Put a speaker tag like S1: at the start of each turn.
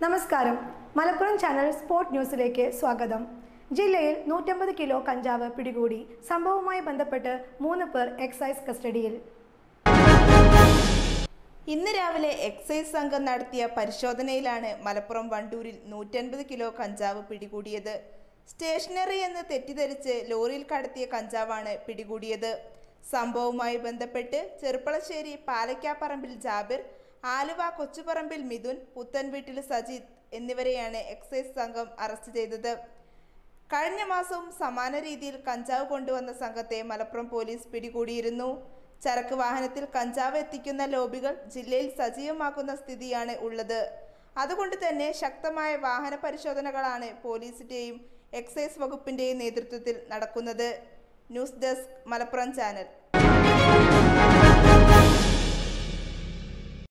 S1: നമസ്കാരം Malappuram channel sport ന്യൂസിലേക്ക് സ്വാഗതം ജില്ലയിൽ നൂറ്റമ്പത് കിലോ കഞ്ചാവ് പിടികൂടി സംഭവവുമായി ബന്ധപ്പെട്ട് മൂന്ന് പേർ എക്സൈസ് കസ്റ്റഡിയിൽ
S2: ഇന്ന് രാവിലെ എക്സൈസ് സംഘം നടത്തിയ പരിശോധനയിലാണ് മലപ്പുറം വണ്ടൂരിൽ നൂറ്റൻപത് കിലോ കഞ്ചാവ് പിടികൂടിയത് സ്റ്റേഷനറി എന്ന് തെറ്റിദ്ധരിച്ച് ലോറിയിൽ കടത്തിയ കഞ്ചാവാണ് പിടികൂടിയത് സംഭവവുമായി ബന്ധപ്പെട്ട് ചെറുപ്പളശ്ശേരി പാലക്കാപ്പറമ്പിൽ ജാബിർ ആലുവ കൊച്ചുപറമ്പിൽ മിഥുൻ പുത്തൻവീട്ടിൽ സജിത് എന്നിവരെയാണ് എക്സൈസ് സംഘം അറസ്റ്റ് ചെയ്തത് കഴിഞ്ഞ മാസവും സമാന രീതിയിൽ കഞ്ചാവ് കൊണ്ടുവന്ന സംഘത്തെ മലപ്പുറം പോലീസ് പിടികൂടിയിരുന്നു ചരക്ക് വാഹനത്തിൽ കഞ്ചാവ് എത്തിക്കുന്ന ലോബികൾ ജില്ലയിൽ സജീവമാക്കുന്ന സ്ഥിതിയാണ് ഉള്ളത് അതുകൊണ്ട് തന്നെ ശക്തമായ വാഹന പരിശോധനകളാണ് പോലീസിന്റെയും എക്സൈസ് വകുപ്പിന്റെയും നേതൃത്വത്തിൽ നടക്കുന്നത് ന്യൂസ് ഡെസ്ക് മലപ്പുറം ചാനൽ